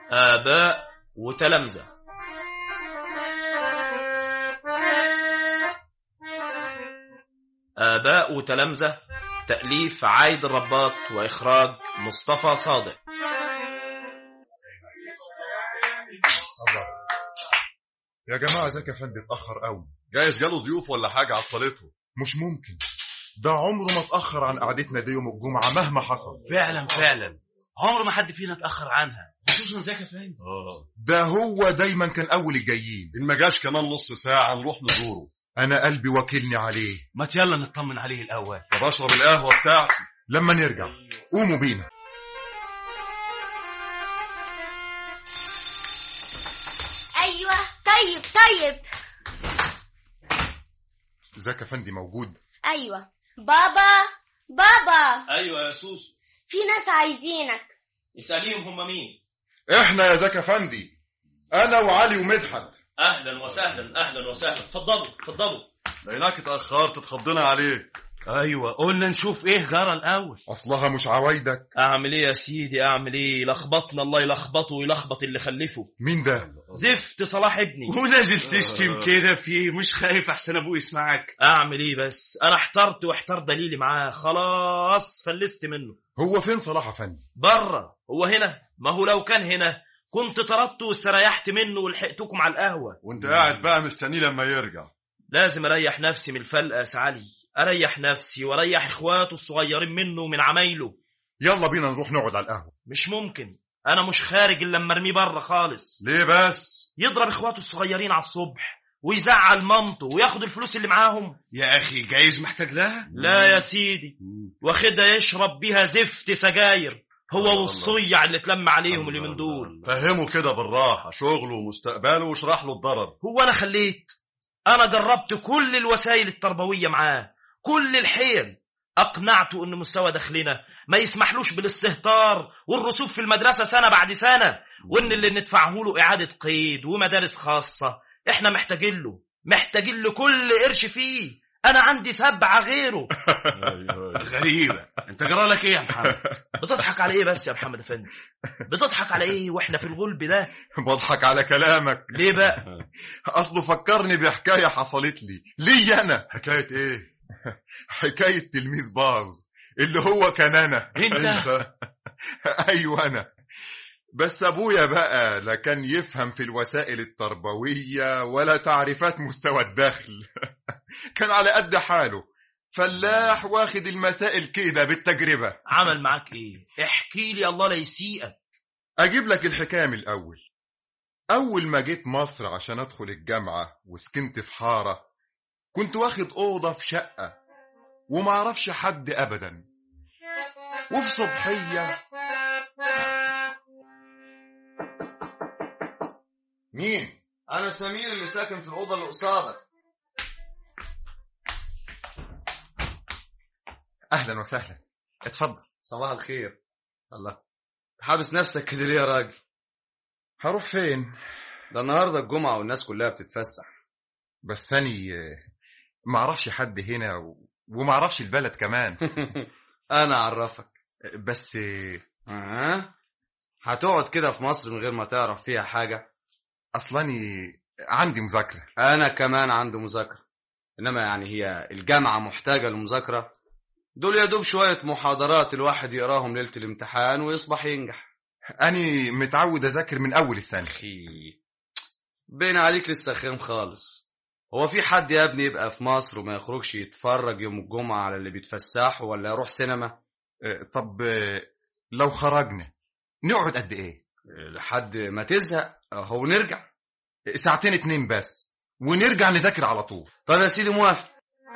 آباء وتلامذة آباء وتلامذة تأليف عايد الرباط وإخراج مصطفى صادق الله يا جماعة زكي افندي اتأخر قوي جايز جاله ضيوف ولا حاجة عطلته مش ممكن ده عمره ما اتأخر عن قعدتنا دي يوم الجمعة مهما حصل فعلا فعلا عمر ما حد فينا اتاخر عنها خصوصا زكي فهمي اه ده هو دايما كان أول الجايين إن ما جاش كمان نص ساعة نروح نزوره أنا قلبي واكلني عليه ما يلا نطمن عليه الاول طب أشرب القهوة بتاعتي لما نرجع قوموا بينا ايوه طيب طيب زكي افندي موجود ايوه بابا بابا أيوة يا سوسو في ناس عايزينك اسأليهم هم مين احنا يا زكي افندي انا وعلي ومدحت أهلا وسهلا أهلا وسهلا اتفضلوا اتفضلوا لقيناك اتأخرت اتخضينا عليك ايوه قلنا نشوف ايه جرى الاول اصلها مش عوايدك أعمل إيه يا سيدي أعمل إيه لخبطنا الله يلخبطه ويلخبط اللي خلفه مين ده زفت صلاح ابني ونازل تشتم كده في مش خايف احسن ابوه يسمعك أعمل إيه بس أنا احترت واحتار دليلي معاه خلاص فلست منه هو فين صلاح افندي بره هو هنا ما هو لو كان هنا كنت طردته واستريحت منه ولحقتكم على القهوة وانت قاعد بقى مستنيه لما يرجع لازم أريح نفسي من الفلقة يا سعالي أريح نفسي وأريح إخواته الصغيرين منه ومن عمايله يلا بينا نروح نقعد على القهوة مش ممكن أنا مش خارج إلا لما أرميه بره خالص ليه بس يضرب إخواته الصغيرين على الصبح ويزعل مامته وياخد الفلوس اللي معاهم يا اخي جايز محتاج لها لا يا سيدي واخدها يشرب بيها زفت سجاير الله. هو والصيع اللي اتلم عليهم اللي من دول فهمه كده بالراحة شغله ومستقبله واشرح له الضرر هو انا خليت انا جربت كل الوسائل التربويه معاه كل الحيل اقنعته ان مستوى دخلنا ما يسمحلوش بالاستهتار والرسوب في المدرسه سنه بعد سنه وان اللي ندفعه له اعاده قيد ومدارس خاصه احنا محتاجين له محتاجين له كل قرش فيه انا عندي سبعه غيره غريبه انت جرى لك ايه يا محمد بتضحك على ايه بس يا محمد افندي بتضحك على ايه واحنا في الغلب ده بضحك على كلامك ليه بقى اصله فكرني بحكاية حصلت لي لي انا حكاية ايه حكاية تلميذ باظ اللي هو كان انا انت ايوه انا بس ابويا بقى لا كان يفهم في الوسائل التربوية ولا تعريفات مستوى الدخل كان على قد حاله فلاح واخد المسائل كده بالتجربة عمل معاك ايه احكي لي الله لا يسيئك اجيب لك الحكاية من الاول اول ما جيت مصر عشان ادخل الجامعة وسكنت في حارة كنت واخد اوضة في شقة وما اعرفش حد ابدا وفي صبحية مين انا سمير اللي ساكن في الاوضه اللي قصادك اهلا وسهلا اتفضل صباح الخير الله حابس نفسك كده ليه يا راجل هروح فين ده النهارده الجمعه والناس كلها بتتفسح بس اني ما اعرفش حد هنا و- وما اعرفش البلد كمان انا اعرفك بس ها هتقعد كده في مصر من غير ما تعرف فيها حاجه اصلاني عندي مذاكرة انا كمان عندي مذاكره انما يعني هي الجامعه محتاجه للمذاكره دول يا دوب شويه محاضرات الواحد يقراهم ليله الامتحان ويصبح ينجح اني متعود اذاكر من اول السنة اخي بين عليك لسه خيم خالص هو في حد يا ابني يبقى في مصر وما يخرجش يتفرج يوم الجمعة على اللي بيتفسحوا ولا يروح سينما اه، طب اه، لو خرجنا نقعد قد ايه لحد ما تزهق اهو نرجع ساعتين اتنين بس ونرجع نذاكر على طول طيب يا سيدي موافق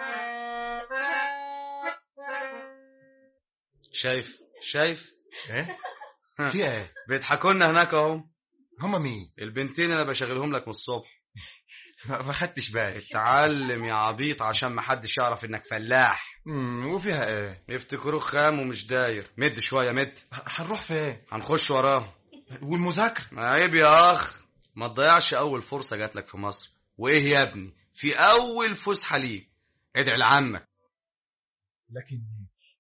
شايف شايف ايه في ايه بيضحكوا لنا هناك اهو هما مين البنتين اللي بشغلهم لك من الصبح ما ما خدتش بالي اتعلم يا عبيط عشان ما حدش يعرف انك فلاح مم، وفيها ايه يفتكروك خام ومش داير مد شويه مد ه- هنروح فين هنخش وراهم والمذاكرة عيب يا اخ ما تضيعش اول فرصه جات لك في مصر وايه يا ابني في اول فسحه ليك ادعي لعمك لكن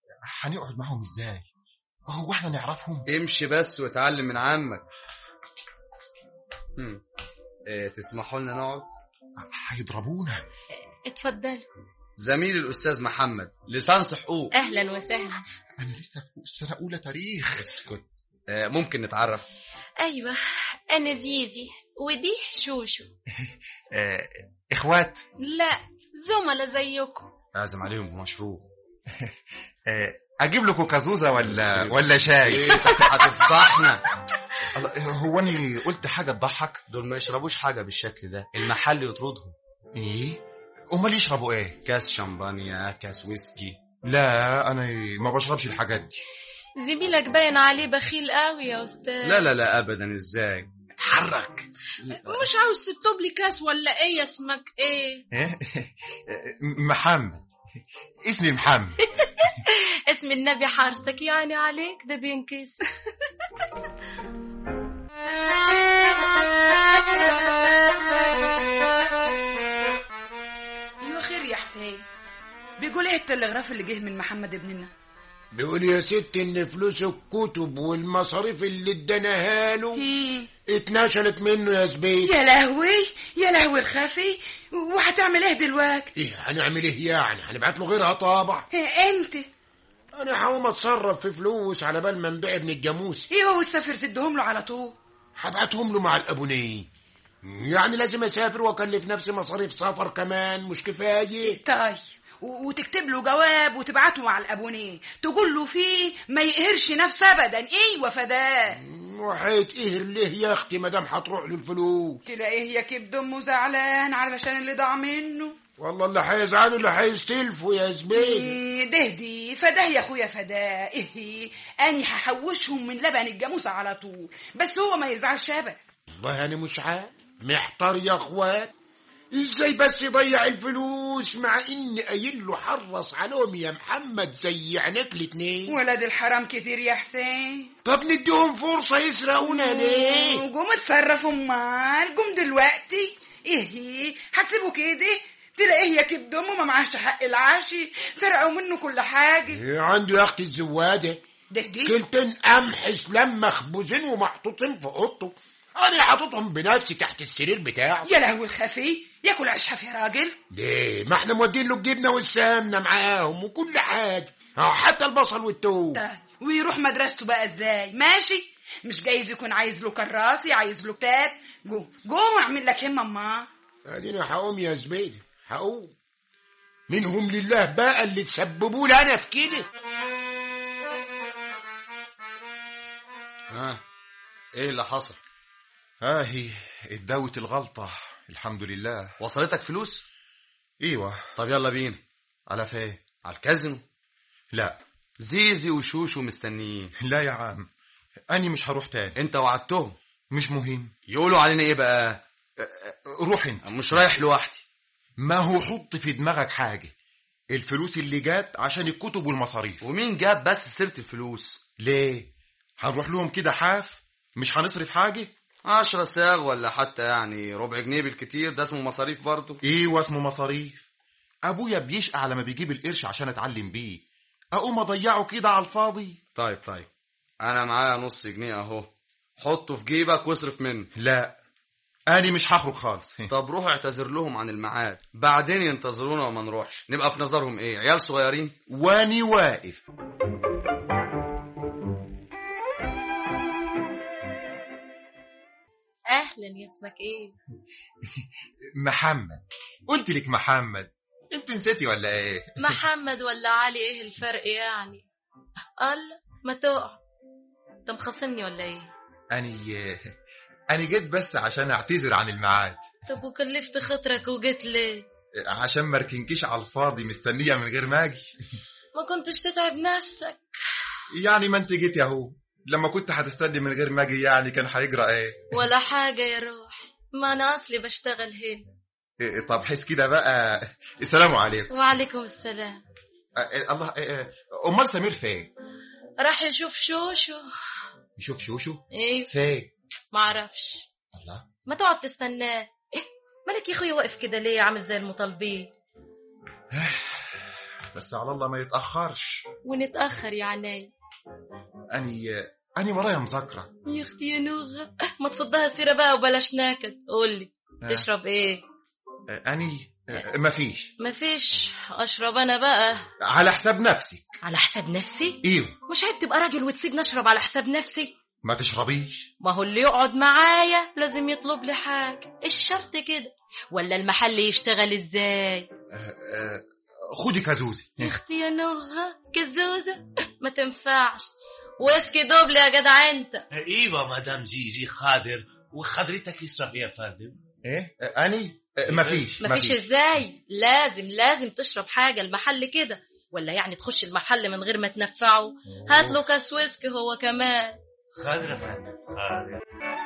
هنقعد معاهم ازاي هو احنا نعرفهم امشي بس واتعلم من عمك هم. إيه تسمحوا لنا نقعد هيضربونا اتفضلوا زميلي الاستاذ محمد لسانس حقوق اهلا وسهلا انا لسه في سنه اولى تاريخ اسكت آه، ممكن نتعرف ايوه انا زيزي ودي شوشو آه اخوات لا زملاء زيكم اعزم عليهم بمشروب آه اجيب لكم كازوزه ولا ولا شاي ايه هتفضحنا الله، هو اني قلت حاجه تضحك دول ما يشربوش حاجه بالشكل ده المحل يطردهم ايه امال يشربوا ايه كاس شمبانيا كاس ويسكي لا انا ما بشربش الحاجات دي زميلك باين عليه بخيل قوي يا استاذ لا لا لا ابدا ازاي اتحرك مش عاوز تطلب لي كاس ولا ايه اسمك ايه إيه؟ محمد اسمي محمد اسم النبي حارسك يعني عليك ده بينكس ايوه خير يا حسين بيقول ايه التلغراف اللي جه من محمد ابننا بيقول يا ست ان فلوس الكتب والمصاريف اللي اديناها له إيه؟ اتنشلت منه يا زبيد يا لهوي يا لهوي الخافي وهتعمل ايه دلوقتي ايه هنعمل ايه يعني هنبعت له غيرها طابع إيه انت انا هقوم اتصرف في فلوس على بال ما نبيع ابن الجاموس ايه هو السفر تديهم له على طول هبعتهم له مع الابونيه يعني لازم اسافر واكلف نفسي مصاريف سفر كمان مش كفايه طيب و- وتكتب له جواب وتبعته مع الابونيه تقول له فيه ما يقهرش نفسه ابدا ايوه فداه وحيت ايه ليه يا اختي ما دام هتروح له الفلوس تلاقيه يا كبد امه زعلان علشان اللي ضاع منه والله اللي هيزعلوا اللي هيستلفوا يا زبيد إيه ده دي فداه يا اخويا فداه ايه اني هحوشهم من لبن الجاموسه على طول بس هو ما يزعلش ابدا والله انا مش عارف محتار يا اخوات ازاي بس يضيع الفلوس مع اني قايل له حرص عليهم يا محمد زي عينيك الاتنين ولاد الحرام كتير يا حسين طب نديهم فرصة يسرقونا ليه قوم اتصرف امال قوم دلوقتي ايه هتسيبه كده تلاقيه يا كبد امه ما معاش حق العاشي سرقوا منه كل حاجه إيه عنده يا اختي الزواده ده دي كلتين قمح لما مخبوزين ومحطوطين في اوضته انا حاططهم بنفسي تحت السرير بتاعه يا لهوي الخفي ياكل عيشها يا راجل ليه ما احنا مودين له الجبنه والسمنه معاهم وكل حاجه اه حتى البصل والثوم طيب ويروح مدرسته بقى ازاي ماشي مش جايز يكون عايز له كراسي عايز له كتاب قوم قوم اعمل لك همه اما اديني هقوم يا زبيدي هقوم منهم لله بقى اللي تسببوا لي انا في كده ها ايه اللي حصل ها هي اتداوت الغلطه الحمد لله وصلتك فلوس ايوه طب يلا بينا على فين على الكازينو لا زيزي وشوشو مستنيين لا يا عم اني مش هروح تاني انت وعدتهم مش مهم يقولوا علينا ايه بقى روح انت مش رايح لوحدي ما هو حط في دماغك حاجه الفلوس اللي جات عشان الكتب والمصاريف ومين جاب بس سيره الفلوس ليه هنروح لهم كده حاف مش هنصرف حاجه عشرة ساغ ولا حتى يعني ربع جنيه بالكتير ده اسمه مصاريف برضه ايوه اسمه مصاريف ابويا بيشقى لما بيجيب القرش عشان اتعلم بيه اقوم اضيعه كده على الفاضي طيب طيب انا معايا نص جنيه اهو حطه في جيبك واصرف منه لا اني مش هخرج خالص طب روح اعتذر لهم عن الميعاد بعدين ينتظرونا وما نروحش نبقى في نظرهم ايه عيال صغيرين واني واقف اهلا يا اسمك ايه محمد قلت لك محمد انت نسيتي ولا ايه محمد ولا علي ايه الفرق يعني الله ما تقع انت مخاصمني ولا ايه اني اني جيت بس عشان اعتذر عن الميعاد طب وكلفت خاطرك وجيت ليه عشان ما اركنكيش على الفاضي مستنيه من غير ما اجي ما كنتش تتعب نفسك يعني ما انت جيت ياهو لما كنت هتستني من غير ما اجي يعني كان هيجرى ايه ولا حاجة يا روح ما أنا أصلي بشتغل هنا إيه، طب حس كده بقى السلام عليكم وعليكم السلام أه، الله إيه، إيه، امال سمير فين راح يشوف شوشو يشوف شوشو ايه فين معرفش الله ما تقعد تستناه إيه؟ مالك يا اخويا واقف كده ليه عامل زي المطالبين بس على الله ما يتاخرش ونتأخر يا عيني اني أنا ورايا مذاكرة يا اختي يا نوغة ما تفضها سيرة بقى وبلاش نكد قولي آه. تشرب ايه أني مفيش مفيش اشرب انا بقى على حساب نفسك على حساب نفسي ايوه مش عيب تبقى راجل وتسيب نشرب على حساب نفسي ما تشربيش ما هو اللي يقعد معايا لازم يطلب لي حاجة الشرط كده ولا المحل يشتغل ازاي آه، آه، خدي كازوزي يا اختي يا نغة كزوزة ما تنفعش ويسكي دوبلي يا جدع انت ايوه مدام زيزي خادر وخدرتك يشرب ايه يا فندم ايه آه، أني آه، مفيش مفيش ازاي لازم لازم تشرب حاجة المحل كده ولا يعني تخش المحل من غير ما تنفعه هات له كاس ويسكي هو كمان خادر يا فندم خادر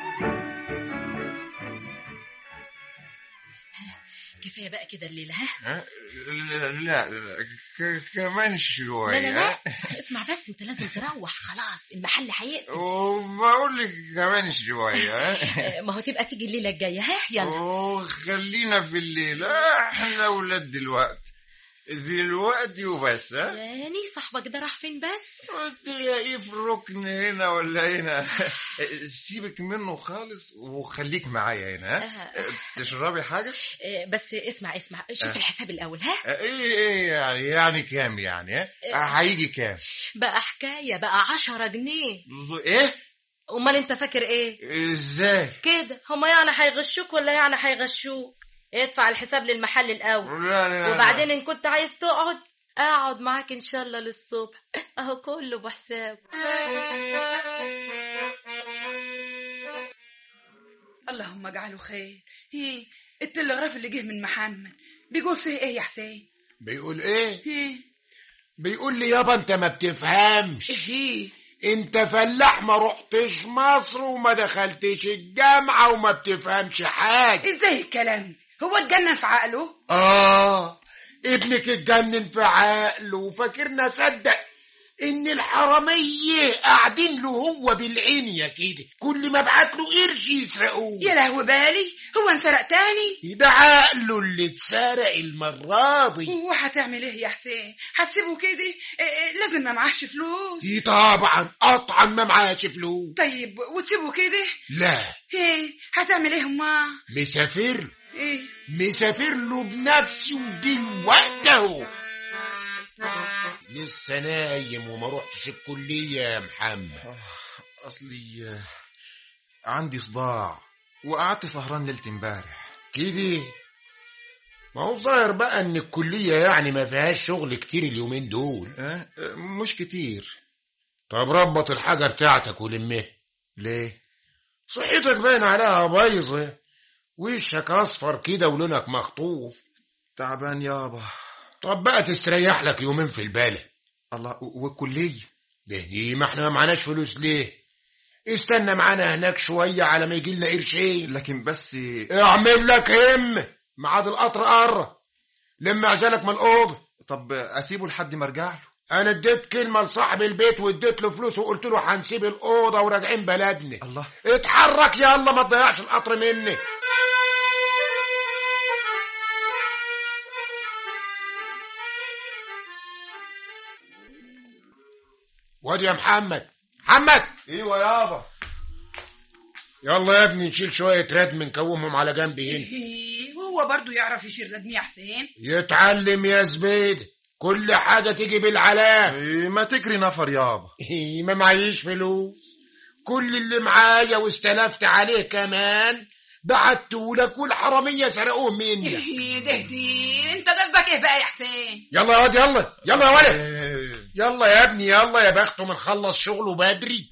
كفايه بقى كده الليله ها آه، لا لا لا، ك- كمان لا شوية لا لا اسمع بس انت لازم تروح خلاص المحل هيقفل وبقول لك كمان شوية آه، ما هو تبقى تيجي الليله الجايه ها يلا وخلينا في الليل احنا ولاد دلوقتي دلوقتي وبس ها يعني صاحبك ده راح فين بس تلاقيه في الركن هنا ولا هنا سيبك منه خالص وخليك معايا هنا ها آه، تشربي حاجة؟ آه، بس اسمع اسمع شوف آه. الحساب الاول ها ايه ايه يعني يعني كام يعني ها؟ هيجي كام؟ بقى حكايه بقى عشرة جنيه ايه؟ امال انت فاكر ايه ازاي؟ كده هما يعني هيغشوك ولا يعني هيغشوك ادفع الحساب للمحل الاول لا لا لا. وبعدين ان كنت عايز تقعد اقعد معاك ان شاء الله للصبح اهو كله بحساب اللهم اجعله خير ايه التلغراف اللي جه من محمد بيقول فيه ايه يا حسين بيقول ايه ايه بيقول لي يابا انت ما بتفهمش ايه انت فلاح ما رحتش مصر وما دخلتش الجامعة وما بتفهمش حاجة ازاي الكلام ده؟ هو اتجنن في عقله اه ابنك اتجنن في عقله وفاكرنا صدق ان الحرامية قاعدين له هو بالعينية كده كل ما ابعت له قرش يسرقوه يا لهوي بالي هو انسرق تاني ده عقله اللي اتسرق المرة دي وهتعمل ايه يا حسين هتسيبه كده إيه إيه لازم ما معاش فلوس دي طبعا قطعا ما معاش فلوس طيب وتسيبه كده لا ايه هتعمل ايه هما مسافر له ايه مسافر له بنفسي ودلوقتي اهو لسه نايم وما رحتش الكلية يا محمد اصلي آه، عندي صداع وقعدت سهران ليلة امبارح كده ما هو ظاهر بقى ان الكلية يعني ما فيهاش شغل كتير اليومين دول آه، آه، مش كتير طب ربط الحاجة بتاعتك ولمها ليه؟ صحتك باين عليها بايظة وشك اصفر كده ولونك مخطوف تعبان يابا طب بقى تستريح لك يومين في البلد الله و- والكلية ده دي ما احنا ما معناش فلوس ليه استنى معانا هناك شوية على ما يجي لنا قرشين لكن بس اعمل لك هم ميعاد القطر قرب لم عزلك من الأوضة طب اسيبه لحد ما ارجع له أنا اديت كلمة لصاحب البيت واديت له فلوس وقلت له هنسيب الأوضة وراجعين بلدنا الله اتحرك يلا ما تضيعش القطر مني وادي يا محمد محمد ايوه يابا يلا يا ابني نشيل شوية ردم نكومهم على جنب هنا إيه، وهو برضو يعرف يشيل ردمي يا حسين يتعلم يا زبيد كل حاجة تيجي بالعلاء إيه، ما تجري نفر يابا إيه، ما معيش فلوس كل اللي معايا واستلفت عليه كمان بعتهولك والحرامية سرقوه مني إيه، ده دي انت قصدك ايه بقى يا حسين يلا يا واد يلا يلا يا ولد إيه، يلا يا ابني يلا يا بخته منخلص شغله بدري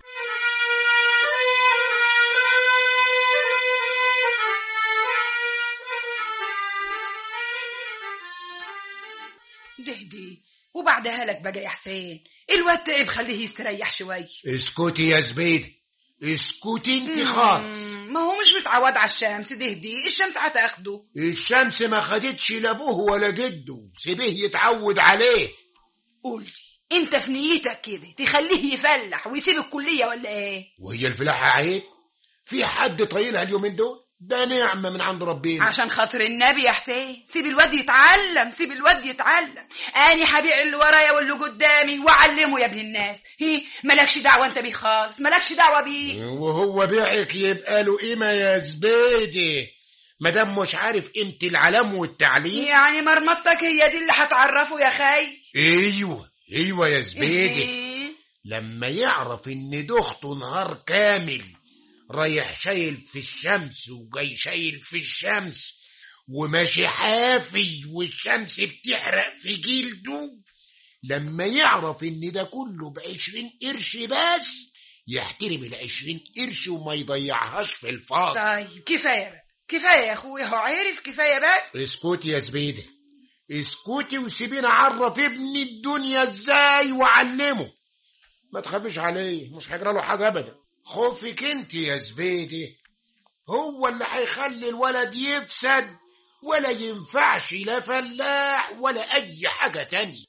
ده دي وبعدها لك بقى يا حسين الواد تعب خليه يستريح شوي اسكتي يا زبيد اسكتي انت خالص مم، ما هو مش متعود على الشمس ده دي الشمس هتاخده الشمس ما خدتش لا ابوه ولا جده سيبيه يتعود عليه قول لي انت في نيتك كده تخليه يفلح ويسيب الكليه ولا ايه وهي الفلاحة عيب في حد طايلها اليومين دول ده نعمة من عند ربنا عشان خاطر النبي يا حسين سيب الواد يتعلم سيب الواد يتعلم اني هبيع اللي ورايا واللي قدامي واعلمه يا ابن الناس هي مالكش دعوه انت بيه خالص مالكش دعوه بيه وهو بيعك يبقى له قيمة يا زبيدي مادام مش عارف قيمة العلم والتعليم يعني مرمطتك هي دي اللي هتعرفه يا خي ايوه ايوه يا زبيدي إيه؟ لما يعرف ان دخته نهار كامل رايح شايل في الشمس وجاي شايل في الشمس وماشي حافي والشمس بتحرق في جلده لما يعرف ان ده كله بعشرين قرش بس يحترم العشرين قرش وما يضيعهاش في الفاضي طيب كفايه بقى كفايه يا اخويا هو عرف كفايه بقى اسكتي يا زبيدة اسكتي وسيبيني اعرف ابني الدنيا ازاي واعلمه ما تخافيش عليه مش هيجرى له حاجه ابدا خوفك انت يا زبيدة هو اللي هيخلي الولد يفسد ولا ينفعش لا فلاح ولا اي حاجه تانية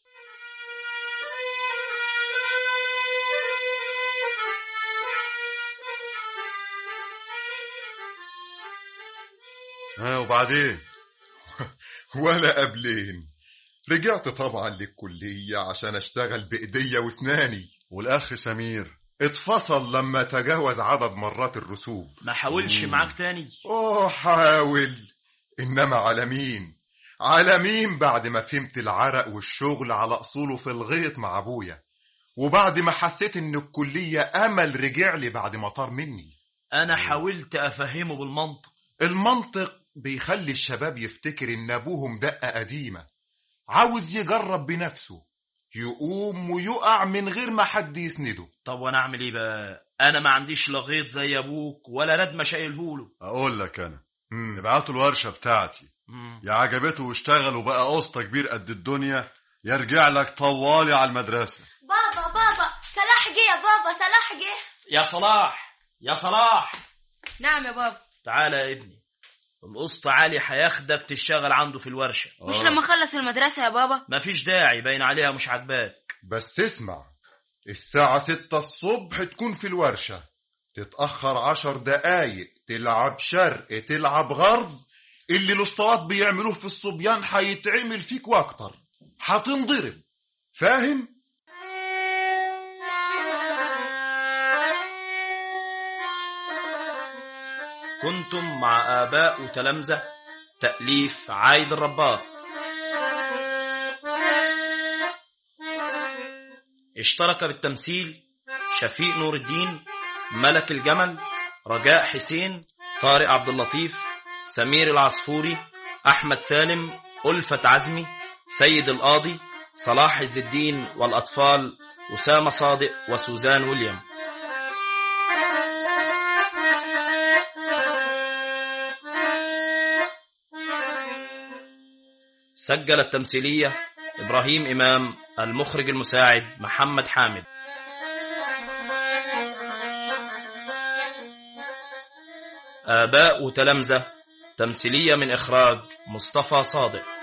ها وبعدين ولا قبلين رجعت طبعا للكلية عشان اشتغل بايديا واسناني والاخ سمير اتفصل لما تجاوز عدد مرات الرسوب ما حاولش مم. معاك تاني اوه حاول انما على مين على مين بعد ما فهمت العرق والشغل على اصوله في الغيط مع ابويا وبعد ما حسيت ان الكلية امل رجع لي بعد ما طار مني انا حاولت افهمه بالمنطق المنطق بيخلي الشباب يفتكر ان ابوهم دقة قديمة عاوز يجرب بنفسه يقوم ويقع من غير ما حد يسنده طب وانا اعمل ايه بقى انا ما عنديش لا غيط زي ابوك ولا ردمه شايلهوله اقول لك انا مم. ابعتوا الورشه بتاعتي مم. يا عجبته واشتغل وبقى قسطه كبير قد الدنيا يرجع لك طوالي على المدرسه بابا بابا صلاح جه يا بابا صلاح جه يا صلاح يا صلاح نعم يا بابا تعالى يا ابني القسط علي هياخدك تشتغل عنده في الورشة مش لما اخلص المدرسة يا بابا مفيش داعي باين عليها مش عاجباك بس اسمع الساعة ستة الصبح تكون في الورشة تتأخر عشر دقايق تلعب شرق تلعب غرب اللي الاسطوات بيعملوه في الصبيان هيتعمل فيك واكتر هتنضرب فاهم؟ كنتم مع آباء وتلامذة تأليف عايد الرباط اشترك بالتمثيل شفيق نور الدين ملك الجمل رجاء حسين طارق عبد اللطيف سمير العصفوري أحمد سالم ألفة عزمي سيد القاضي صلاح عز الدين والأطفال أسامة صادق وسوزان ويليام سجل التمثيلية إبراهيم إمام المخرج المساعد محمد حامد آباء وتلامذة تمثيلية من إخراج مصطفى صادق